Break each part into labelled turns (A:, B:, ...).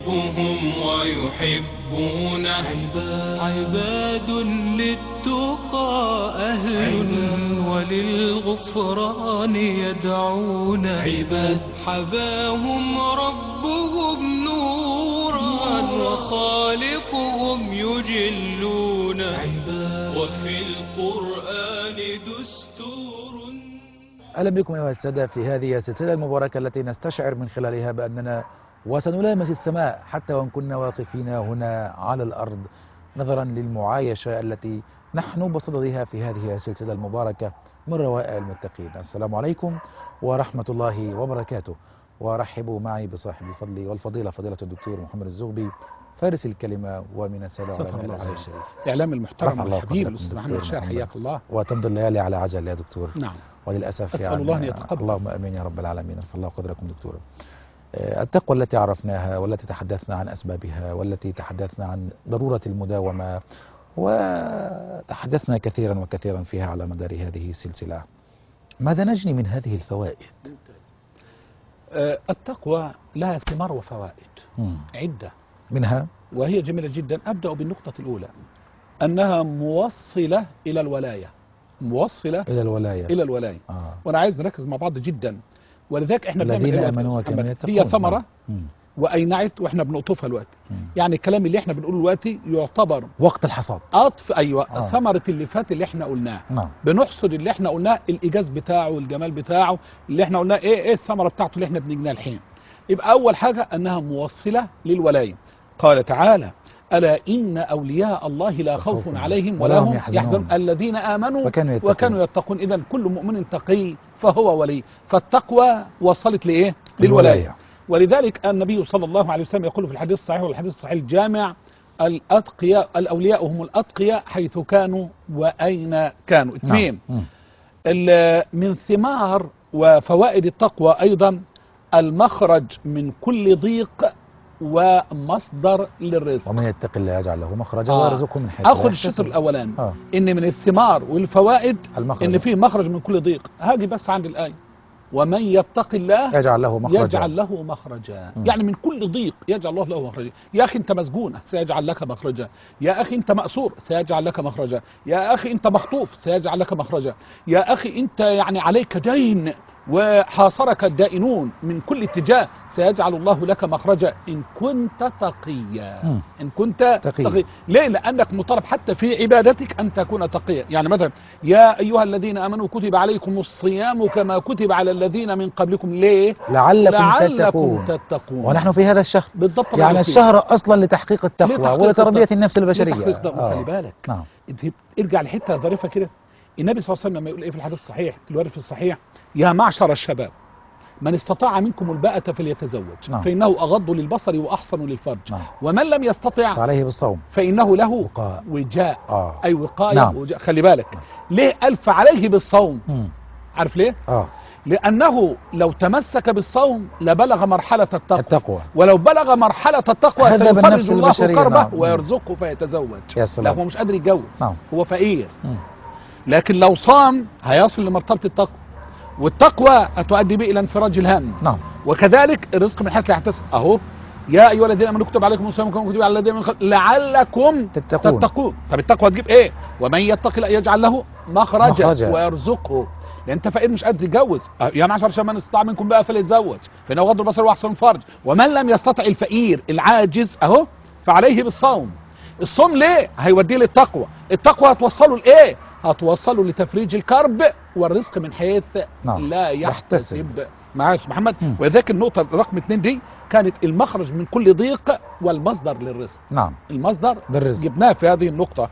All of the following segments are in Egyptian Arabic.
A: يحبهم ويحبون عباد للتقى أهل وللغفران يدعون عباد حباهم ربهم نورا وخالقهم يجلون عباد وفي القرآن دستور
B: أهلا بكم أيها السادة في هذه السلسلة المباركة التي نستشعر من خلالها بأننا وسنلامس السماء حتى وإن كنا واقفين هنا على الأرض نظرا للمعايشة التي نحن بصددها في هذه السلسلة المباركة من روائع المتقين السلام عليكم ورحمة الله وبركاته ورحبوا معي بصاحب الفضل والفضيلة فضيلة الدكتور محمد الزغبي فارس الكلمة ومن السادة
C: استغفر
B: علماء
C: الله
B: الأزهر
C: عليك.
B: الشريف
C: الإعلام المحترم
B: رفع الله
C: والحبيب
B: قدركم
C: الأستاذ
B: دكتور
C: محمد الشاعر
B: محمد.
C: حياك الله
B: وتمضي الليالي على عجل يا دكتور
C: نعم
B: وللأسف
C: أسأل
B: يعني
C: الله أن يتقبل.
B: اللهم أمين يا رب العالمين رفع الله قدركم دكتور آه، التقوى التي عرفناها والتي تحدثنا عن أسبابها والتي تحدثنا عن ضرورة المداومة وتحدثنا كثيرا وكثيرا فيها على مدار هذه السلسلة ماذا نجني من هذه الفوائد
C: آه، التقوى لها ثمار وفوائد
B: مم.
C: عدة
B: منها
C: وهي جميلة جدا أبدأ بالنقطة الأولى أنها موصلة إلى الولاية موصلة
B: إلى الولاية
C: إلى الولاية
B: آه.
C: وأنا عايز نركز مع بعض جدا ولذلك احنا بنعمل
B: الذين
C: إيه وقت
B: آمنوا
C: محمد؟
B: وكانوا يتقون
C: هي ثمرة
B: مم.
C: وأينعت وإحنا بنقطفها الوقت
B: مم.
C: يعني الكلام اللي احنا بنقوله دلوقتي يعتبر
B: وقت الحصاد
C: أطف أيوة
B: آه.
C: ثمرة اللي فات اللي احنا قلناه
B: نعم
C: بنحصد اللي احنا قلناه الايجاز بتاعه والجمال بتاعه اللي احنا قلناه ايه ايه الثمره بتاعته اللي احنا بنجنيها الحين يبقى اول حاجه انها موصله للولايه قال تعالى الا ان اولياء الله لا خوف
B: خوف
C: عليهم
B: ولا
C: ولا
B: هم
C: هم
B: يحزنون.
C: يحزنون الذين امنوا
B: وكانوا يتقون.
C: وكانوا يتقون اذا كل مؤمن تقي فهو ولي فالتقوى وصلت لايه
B: الولاية.
C: للولايه ولذلك النبي صلى الله عليه وسلم يقول في الحديث الصحيح والحديث الصحيح الجامع الأتقياء الأولياء هم الأتقياء حيث كانوا وأين كانوا اثنين
B: نعم. مم.
C: ال- من ثمار وفوائد التقوى أيضا المخرج من كل ضيق ومصدر للرزق
B: ومن يتق الله يجعل له مخرجا
C: آه.
B: ويرزقه من حيث لا
C: أخذ
B: يحتسب.
C: الشطر الأولاني
B: آه.
C: إن من الثمار والفوائد
B: المخرج
C: إن فيه مخرج من كل ضيق هاجي بس عند الآية ومن يتق الله
B: يجعل له مخرجا
C: يجعل له مخرجا
B: مم.
C: يعني من كل ضيق يجعل الله له مخرجا يا أخي أنت مسجون سيجعل لك مخرجا يا أخي أنت مأسور سيجعل لك مخرجا يا أخي أنت مخطوف سيجعل لك مخرجا يا أخي أنت يعني عليك دين وحاصرك الدائنون من كل اتجاه سيجعل الله لك مخرجا إن كنت تقيا
B: مم.
C: إن كنت
B: تقي.
C: تقي ليه لأنك مطالب حتى في عبادتك أن تكون تقيا يعني مثلا يا أيها الذين آمنوا كتب عليكم الصيام كما كتب على الذين من قبلكم ليه
B: لعلكم,
C: لعلكم
B: تتقون
C: تتقون
B: ونحن في هذا الشهر
C: بالضبط الله
B: يعني
C: يبارك فيك.
B: الشهر اصلا لتحقيق التقوى
C: لتحقيق
B: ولتربيه
C: التقوى.
B: النفس البشريه
C: لتحقيق التقوى.
B: آه.
C: خلي بالك
B: نعم
C: انت ارجع لحته ظريفه كده النبي صلى الله عليه وسلم لما يقول ايه في الحديث الصحيح الوارد في الصحيح يا معشر الشباب من استطاع منكم الباءة فليتزوج
B: نعم.
C: فإنه أغض للبصر وأحصن للفرج
B: نعم.
C: ومن لم يستطع
B: فعليه بالصوم
C: فإنه له
B: وقاء.
C: وجاء
B: اه
C: أي وقاية
B: نعم.
C: وجاء خلي بالك ليه ألف عليه بالصوم
B: مم.
C: عارف ليه
B: اه
C: لأنه لو تمسك بالصوم لبلغ مرحلة التقوى
B: التقوى
C: ولو بلغ مرحلة التقوى
B: هذا
C: سيفرج
B: بالنفس
C: الله
B: البشرية،
C: كربه
B: نعم.
C: ويرزقه فيتزوج
B: يا
C: لا
B: سلام
C: هو مش قادر يتجوز
B: نعم
C: هو فقير
B: مم.
C: لكن لو صام هيصل لمرتبة التقوى والتقوى هتؤدي به إلى انفراج الهم
B: نعم
C: وكذلك الرزق من حيث لا يحتسب أهو يا أيها الذين آمنوا كتب عليكم الصيام كما كتب على الذين من قبل لعلكم
B: تتقون.
C: تتقون طب التقوى تجيب إيه ومن يتق الله يجعل له مخرجا,
B: مخرجا.
C: ويرزقه لان انت فقير مش قادر تتجوز أه، يا معشر الشباب من استطاع منكم بقى فليتزوج فانه غض البصر واحسن الفرج ومن لم يستطع الفقير العاجز اهو فعليه بالصوم الصوم ليه هيوديه للتقوى التقوى هتوصله لايه هتوصله لتفريج الكرب والرزق من حيث
B: نعم.
C: لا
B: يحتسب.
C: يحتسب معايا يا أستاذ محمد
B: مم.
C: ولذلك النقطه رقم اتنين دي كانت المخرج من كل ضيق والمصدر للرزق
B: نعم
C: المصدر
B: بالرزق
C: جبناه في هذه النقطة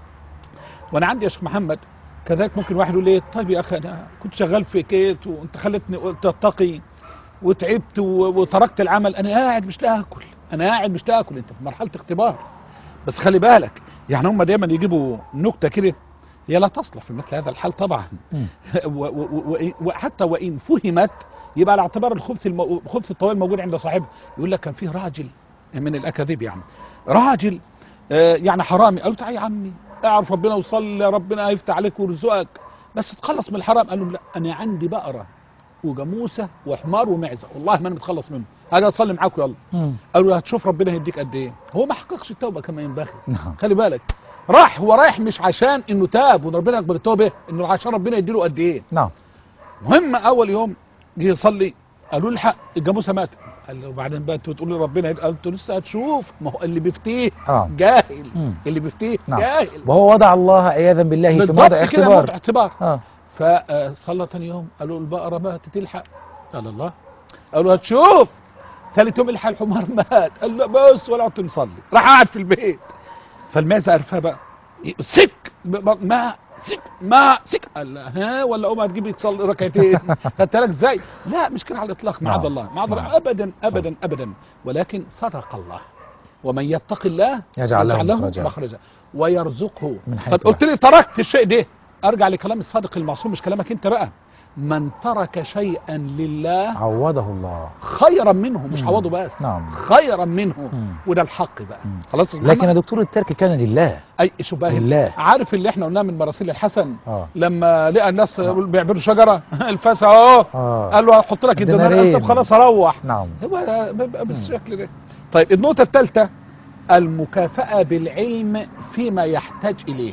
C: وانا عندي يا شيخ محمد كذلك ممكن واحد يقول لي طيب يا اخي انا كنت شغال في كيت وانت خلتني قلت اتقي وتعبت و- وتركت العمل انا قاعد مش لاقي اكل انا قاعد مش لاقي اكل انت في مرحلة اختبار بس خلي بالك يعني هم دايما يجيبوا نكتة كده هي لا تصلح في مثل هذا الحال طبعا
B: مم.
C: و- و- و- وحتى وان فهمت يبقى على اعتبار الخبث المو... خبث الطويل موجود عند صاحبه يقول لك كان فيه راجل من الاكاذيب يعني راجل آه، يعني حرامي قالوا تعالى يا عمي اعرف ربنا وصلي ربنا هيفتح عليك ويرزقك بس تخلص من الحرام قال لهم لا انا عندي بقره وجاموسه وحمار ومعزه والله ما انا متخلص منه اجي اصلي معاكم يلا
B: مم.
C: قالوا له هتشوف ربنا هيديك قد ايه هو ما حققش التوبه كما ينبغي
B: نعم
C: خلي بالك راح هو رايح مش عشان انه تاب وان ربنا يقبل التوبه انه عشان ربنا يديله قد ايه
B: نعم
C: مهم اول يوم جه يصلي قالوا له الحق الجاموسه ماتت قال له وبعدين بقى انتوا بتقولوا ربنا يبقى قلت له لسه هتشوف ما هو اللي بيفتيه
B: آه.
C: جاهل
B: مم.
C: اللي بيفتيه
B: نعم
C: جاهل
B: وهو وضع الله عياذا بالله في
C: بالضبط
B: موضع
C: كده موضع
B: اختبار
C: اختبار
B: اه
C: فصلى تاني يوم قالوا البقرة ماتت تلحق قال الله قالوا هتشوف ثالث يوم الحق الحمار مات قال له بس ولا قعدت نصلي راح قاعد في البيت فالمعزة عرفها بقى سك ب- ما سك ما سك قال لا ها ولا قوم هتجيب تصلي ركعتين خدت بالك ازاي؟ لا مش كده على الاطلاق معاذ
B: نعم.
C: الله معاذ الله
B: نعم.
C: ابدا ابدا ابدا ولكن صدق الله ومن يتق الله
B: يجعل له مخرجا.
C: مخرجا ويرزقه
B: من حيث
C: طب قلت لي تركت الشيء ده ارجع لكلام الصادق المعصوم مش كلامك انت بقى من ترك شيئا لله
B: عوضه الله
C: خيرا منه مش
B: مم.
C: عوضه بس
B: نعم.
C: خيرا منه
B: مم.
C: وده الحق بقى
B: مم.
C: خلاص يا
B: لكن يا
C: محمد؟
B: دكتور الترك كان لله
C: اي شو بقى
B: لله.
C: عارف اللي احنا قلناه من مراسيل الحسن
B: اه
C: لما لقى الناس بيعبروا شجره الفاسع اهو
B: اه
C: قال له هحط لك الدينار
B: دينارين.
C: انت خلاص هروح
B: نعم
C: هو بيبقى بالشكل ده طيب النقطة الثالثة المكافأة بالعلم فيما يحتاج إليه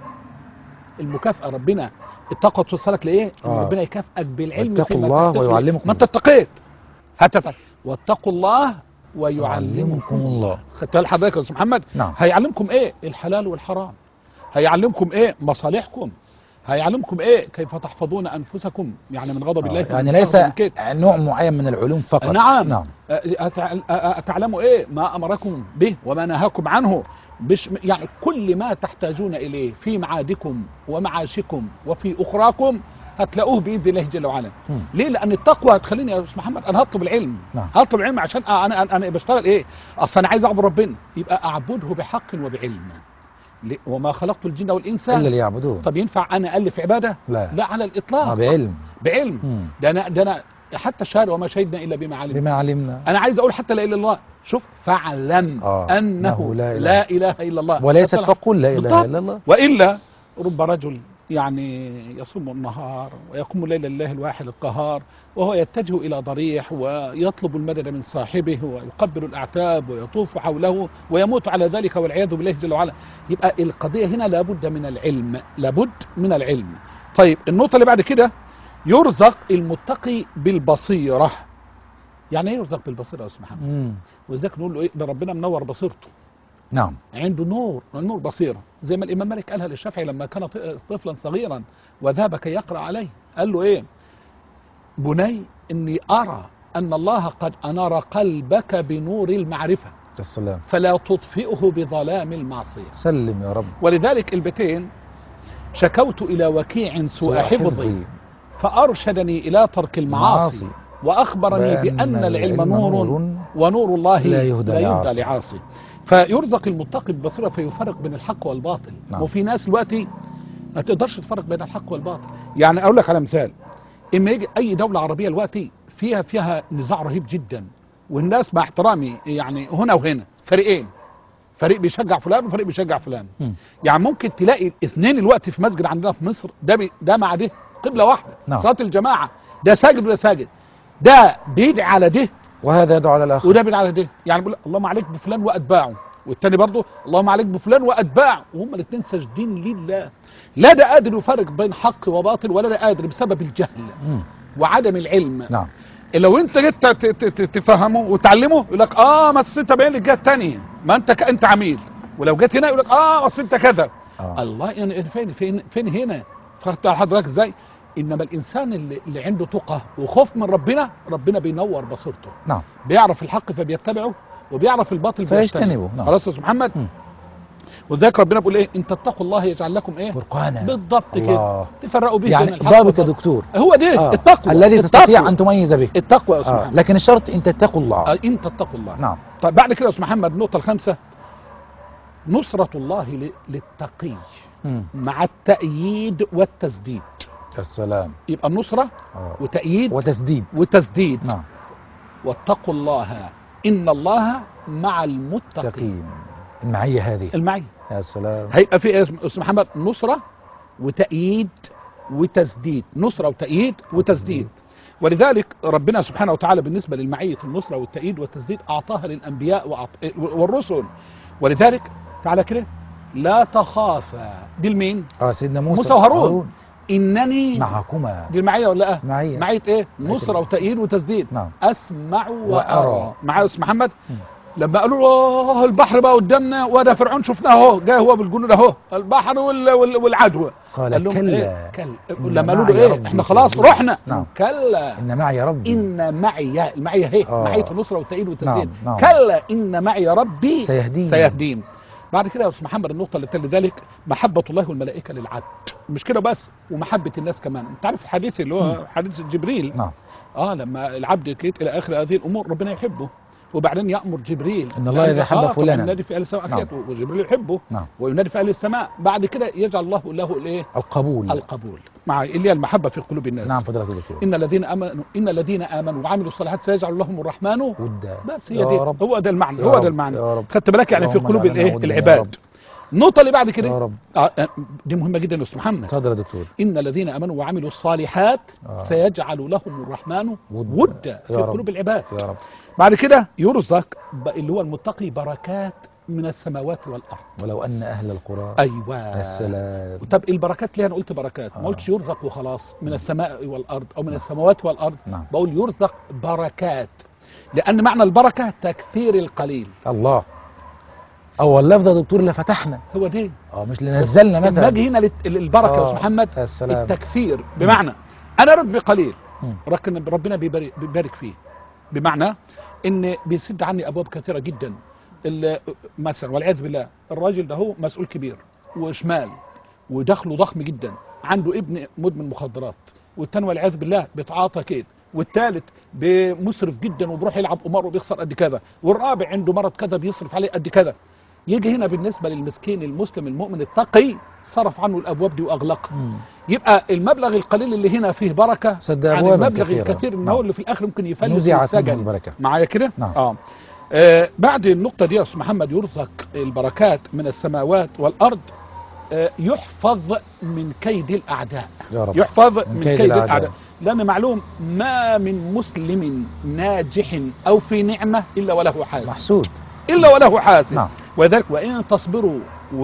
C: المكافأة ربنا التقوى توصلك لإيه؟ إن
B: آه.
C: ربنا يكافئك بالعلم
B: واتقوا
C: فيما
B: الله
C: تحتاج إليه.
B: ويعلمكم
C: ما أنت اتقيت هتتقى واتقوا الله ويعلمكم
B: يعلمكم الله
C: خدت بال حضرتك يا أستاذ محمد؟
B: نعم.
C: هيعلمكم إيه؟ الحلال والحرام هيعلمكم إيه؟ مصالحكم هيعلمكم ايه كيف تحفظون انفسكم يعني من غضب الله
B: آه.
C: فمن
B: يعني
C: شر
B: ليس
C: من كده.
B: نوع معين من العلوم فقط
C: نعم
B: نعم
C: أتع- أتعلموا إيه ما أمركم به وما نهاكم عنه بش يعني كل ما تحتاجون إليه في معادكم ومعاشكم وفي أخراكم هتلاقوه بإذن الله جل وعلا
B: مم.
C: ليه لأن التقوى هتخليني يا أستاذ محمد أنا هطلب العلم
B: نعم.
C: هطلب العلم عشان أ- أنا أنا, أنا بشتغل إيه أصل أنا عايز أعبد ربنا يبقى أعبده بحق وبعلم ليه؟ وما خلقت الجن والإنس
B: إلا ليعبدون
C: طب ينفع أنا ألف عبادة
B: لا
C: لا على
B: آه
C: الإطلاق
B: بعلم
C: بعلم
B: مم.
C: ده أنا ده أنا حتى الشهادة وما شهدنا إلا بما علمنا
B: بما علمنا
C: انا عايز اقول حتى لا اله الا الله شوف فاعلم
B: آه،
C: انه
B: أنه لا إله.
C: لا اله الا الله
B: وليست
C: فطلع-
B: فقل لا إله
C: بالضبط.
B: إلا الله
C: والا رب رجل يعني يصوم النهار ويقوم الليل لله الواحد القهار وهو يتجه الى ضريح ويطلب المدد من صاحبه ويقبل الاعتاب ويطوف حوله ويموت على ذلك والعياذ بالله جل وعلا يبقى القضيه هنا لابد من العلم لابد من العلم طيب النقطه اللي بعد كده يرزق المتقي بالبصيره يعني ايه يرزق بالبصيره يا استاذ محمد
B: مم.
C: ولذلك نقول له ايه ده ربنا منور بصيرته
B: نعم
C: عنده نور نور بصيره زي ما الامام مالك قالها للشافعي لما كان ط- طفلا صغيرا وذهب كي يقرا عليه قال له ايه بني اني ارى ان الله قد انار قلبك بنور المعرفه
B: السلام
C: فلا تطفئه بظلام المعصيه
B: سلم يا رب
C: ولذلك البيتين شكوت الى وكيع سوء حفظي فارشدني الى ترك المعاصي
B: معاصي.
C: واخبرني
B: وأن
C: بان العلم
B: العلم
C: نور
B: نور
C: ونور الله
B: لا يهدى لعاصي.
C: لعاصي فيرزق المتقي ببصيره فيفرق بين الحق والباطل
B: نعم.
C: وفي ناس دلوقتي ما تقدرش تفرق بين الحق والباطل يعني اقول لك على مثال اما يجي اي دوله عربيه دلوقتي فيها فيها نزاع رهيب جدا والناس مع احترامي يعني هنا وهنا فريقين فريق بيشجع فلان وفريق بيشجع فلان
B: مم.
C: يعني ممكن تلاقي اثنين الوقت في مسجد عندنا في مصر ده بي ده مع ده قبله واحده
B: نعم.
C: صلاه الجماعه ده ساجد وده ساجد ده بيدعي على ده
B: وهذا يدعو على الآخر
C: وده بيدعي على ده يعني بيقول اللهم عليك بفلان واتباعه والتاني برضه اللهم عليك بفلان واتباعه وهم الاثنين ساجدين لله لا ده قادر يفرق بين حق وباطل ولا ده قادر بسبب الجهل
B: مم.
C: وعدم العلم
B: نعم
C: لو انت جيت ت- ت- ت- تفهمه وتعلمه يقول لك اه ما أصل انت باين لي الجهه الثانيه ما انت ك... انت عميل ولو جيت هنا يقول لك اه اصل انت كذا
B: آه.
C: الله يعني فين فين فين هنا فخدت على حضرتك ازاي انما الانسان اللي, اللي عنده تقى وخوف من ربنا ربنا بينور بصيرته
B: نعم
C: بيعرف الحق فبيتبعه وبيعرف الباطل
B: فيجتنبه، نعم.
C: خلاص يا استاذ محمد
B: مم.
C: وذلك ربنا بيقول ايه ان تتقوا الله يجعل لكم ايه
B: فرقانا
C: بالضبط كده
B: الله
C: تفرقوا به بين
B: يعني
C: الحق
B: ضابط يا
C: والباطل.
B: دكتور
C: هو ده
B: آه.
C: التقوى
B: الذي تستطيع
C: التقوى.
B: أن تميز به
C: التقوى يا استاذ
B: آه.
C: محمد
B: لكن الشرط أن تتقوا الله
C: آه، ان تتقوا الله
B: نعم
C: طيب بعد كده يا استاذ محمد النقطة الخامسة نصرة الله ل- للتقي
B: مم.
C: مع التأييد والتسديد
B: السلام
C: يبقى النصرة
B: آه.
C: وتأييد
B: وتسديد
C: وتسديد
B: نعم
C: واتقوا الله إن الله مع المتقين
B: تقين المعية هذه
C: المعي
B: يا سلام
C: هيبقى في إيه يا استاذ محمد نصرة وتأييد وتسديد نصرة وتأييد وتسديد ولذلك ربنا سبحانه وتعالى بالنسبة للمعية النصرة والتأييد والتسديد أعطاها للأنبياء وأعط... والرسل ولذلك تعالى كده لا تخافا دي لمين
B: اه سيدنا موسى
C: موسى وهارون إنني
B: معكما
C: دي المعية ولا لا
B: معية
C: معية ايه نصرة وتأييد وتسديد
B: نعم
C: اسمع
B: وأرى.
C: وارى معايا يا استاذ محمد
B: مم.
C: لما قالوا له "آه، البحر بقى قدامنا وده فرعون شفناه اهو جاي هو بالجنود اهو البحر وال- وال- والعدوى
B: قال
C: قال لهم
B: كلا
C: إيه؟ كلا
B: إن
C: لما قالوا له
B: معي
C: ايه
B: ربي
C: احنا خلاص
B: سيهدين.
C: رحنا
B: نعم.
C: كلا
B: إن معي ربي
C: ان معي المعية هي
B: آه.
C: معية النصرة والتأييد والتسديد
B: نعم، نعم.
C: كلا ان معي ربي
B: سيهدين
C: سيهدين بعد كده يا استاذ محمد النقطة اللي تلي ذلك محبة الله والملائكة للعبد مش كده بس ومحبة الناس كمان انت عارف الحديث اللي هو حديث جبريل
B: نعم
C: اه لما العبد كيت الى اخر هذه الامور ربنا يحبه وبعدين يامر جبريل
B: إن الله إذا حب
C: آه، طبعاً
B: فلانا.
C: ينادي في اهل السماء
B: نعم.
C: أكيد، وجبريل يحبه
B: نعم
C: وينادي في اهل السماء بعد كده يجعل الله له الايه
B: القبول
C: القبول مع اللي هي المحبه في قلوب الناس
B: نعم فضيلة الدكتور
C: ان الذين امنوا ان الذين امنوا وعملوا الصالحات سيجعل لهم الرحمن
B: ودا
C: بس هي
B: يا
C: دي
B: ري
C: هو ده المعنى
B: يا
C: هو
B: رب،
C: ده المعنى
B: يا رب
C: خدت بالك يعني في
B: اللهم
C: قلوب
B: اجعلنا
C: الايه
B: هدى يا
C: العباد
B: رب.
C: النقطه اللي بعد
B: يا
C: كده
B: رب
C: آه آه، دي مهمه جدا يا استاذ محمد
B: تفضل يا دكتور
C: ان الذين امنوا وعملوا الصالحات
B: آه.
C: سيجعل لهم الرحمن
B: ودا.
C: ودا في
B: يا رب.
C: قلوب العباد
B: يا رب
C: بعد كده يرزق ب- اللي هو المتقي بركات من السماوات والارض
B: ولو أن أهل القرى
C: ايوه
B: السلام
C: طب البركات ليه انا قلت بركات ما
B: آه.
C: قلتش يرزق وخلاص من السماء والارض او من السماوات والارض
B: نعم
C: بقول يرزق بركات لان معنى البركه تكثير القليل
B: الله أول لفظ يا دكتور اللي فتحنا
C: هو دي
B: اه مش اللي نزلنا
C: لما
B: مثلا
C: اجي هنا للت- للبركه يا
B: آه.
C: استاذ محمد
B: يا سلام
C: التكثير بمعنى انا راتبي قليل
B: مم.
C: لكن ربنا بيبارك, بيبارك فيه بمعنى ان بيسد عني ابواب كثيره جدا ال- مثلا والعياذ بالله الراجل ده هو مسؤول كبير وشمال ودخله ضخم جدا عنده ابن مدمن مخدرات والتاني والعياذ بالله بيتعاطى كيد والثالث مسرف جدا وبيروح يلعب قمار وبيخسر قد كذا والرابع عنده مرض كذا بيصرف عليه قد كذا يجي هنا بالنسبه للمسكين المسلم المؤمن التقي صرف عنه الابواب دي واغلقها
B: مم.
C: يبقى المبلغ القليل اللي هنا فيه بركه
B: سد
C: عن
B: أبوابا
C: المبلغ
B: كثيرة.
C: الكثير من
B: نعم.
C: هو اللي في الاخر ممكن يفلس
B: نزعت منه
C: ويتسجن
B: البركة
C: معايا كده
B: نعم.
C: اه آه، بعد النقطة دي يا أستاذ محمد يرزق البركات من السماوات والأرض آه، يحفظ من كيد الأعداء
B: يا رب
C: يحفظ
B: من
C: من
B: كيد
C: كيد,
B: الأعداء.
C: الأعداء لأن معلوم ما من مسلم ناجح أو في نعمة إلا وله حاسد
B: محسود
C: إلا وله حاسد
B: نعم
C: وذلك وإن تصبروا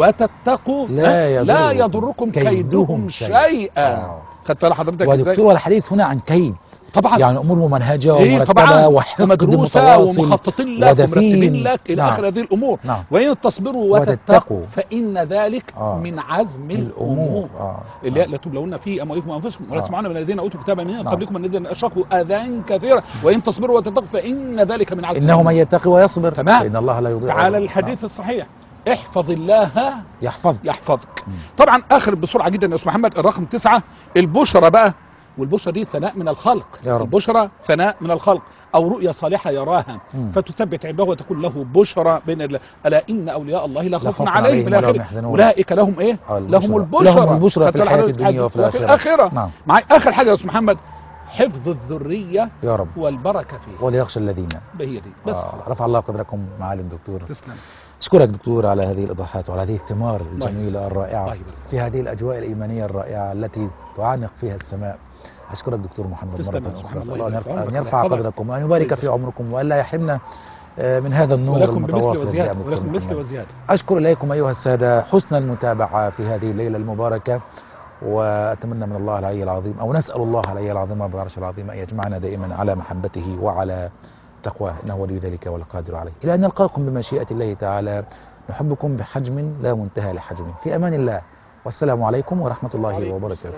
C: وتتقوا
B: لا
C: آه، لا
B: يضركم
C: يضركم
B: كيدهم
C: كيدهم
B: شيئا.
C: شيئا
B: آه.
C: خدت بالك حضرتك ازاي؟
B: ودكتور الحديث هنا عن كيد
C: طبعا
B: يعني امور ممنهجه
C: إيه
B: ومرتبه
C: طبعا
B: وحقد
C: ومدروسة
B: متواصل
C: ومخططين لك
B: ودفين.
C: ومرتبين لك إلى
B: نعم.
C: آخر هذه الأمور
B: نعم
C: وإن تصبروا
B: وتتقوا.
C: وتتقوا فإن ذلك
B: آه.
C: من عزم
B: الامور
C: الأمور
B: اه
C: اللي هي لا تبلون في اموالكم وانفسكم ولا
B: آه.
C: تسمعون من الذين اوتوا الكتاب من
B: نعم.
C: قبلكم من الذين اشركوا اذى كثيرا وان تصبروا وتتقوا فان ذلك من عزم
B: انه من
C: الأمور.
B: يتقي ويصبر
C: تمام.
B: فان الله لا يضيع
C: تعالى
B: أجر.
C: الحديث الصحيح احفظ الله
B: نعم. يحفظ
C: يحفظك
B: مم.
C: طبعا اخر بسرعه جدا يا استاذ محمد الرقم تسعة البشرى بقى والبشرى دي ثناء من الخلق
B: يا رب.
C: البشرى ثناء من الخلق او رؤيا صالحه يراها
B: مم.
C: فتثبت عنده وتكون له بشرى بين الله الا ان اولياء الله لا خوف
B: خوف
C: عليهم
B: عليهم
C: الى
B: ولا هم
C: اخره
B: يحزنون.
C: اولئك لهم ايه
B: آه،
C: لهم البشرى
B: لهم البشرى في
C: فتعالى
B: الحياه
C: حضرتك
B: الدنيا وفي
C: وفي
B: الاخره
C: الاخره
B: نعم
C: معي اخر حاجه يا استاذ محمد حفظ الذريه
B: يا رب
C: والبركه فيه
B: وليخشى الذين
C: هي دي بس
B: آه.
C: خلاص
B: رفع الله قدركم معالي الدكتور
C: تسلم
B: اشكرك دكتور على هذه الايضاحات وعلى هذه الثمار
C: الله
B: الجميله الرائعه
C: الله يبارك
B: في هذه الاجواء الايمانيه الرائعه التي تعانق فيها السماء اشكرك دكتور محمد
C: تسلم
B: مره
C: يا
B: اخرى
C: سبحان
B: اسال
C: الله
B: الله أن
C: يبارك
B: يرفع-
C: عمرك
B: ان يرفع
C: ويحفظك.
B: قدركم وان يبارك في عمركم والا يحرمنا آه، من هذا النور
C: ولكم بمثل
B: المتواصل
C: وزياده
B: بأمركم
C: ولكم مثل
B: محمد.
C: وزياده
B: أشكر إليكم أيها السادة حسن المتابعة في هذه الليلة المباركة وأتمنى من الله العلي العظيم أو نسأل الله العلي العظيم رب العرش العظيم أن يجمعنا دائما على محبته وعلى تقواه إنه ولي ذلك والقادر عليه إلى أن نلقاكم بمشيئة الله تعالى نحبكم بحجم لا منتهى لحجمه في أمان الله والسلام عليكم ورحمة الله وبركاته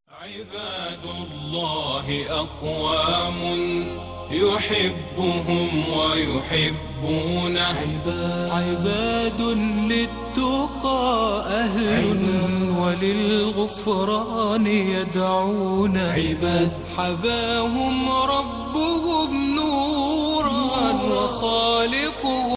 A: عباد الله أقوام يحبهم ويحبون عباد, عباد للتقى أهل وللغفران يدعون عباد حباهم ربهم نورا وخالقهم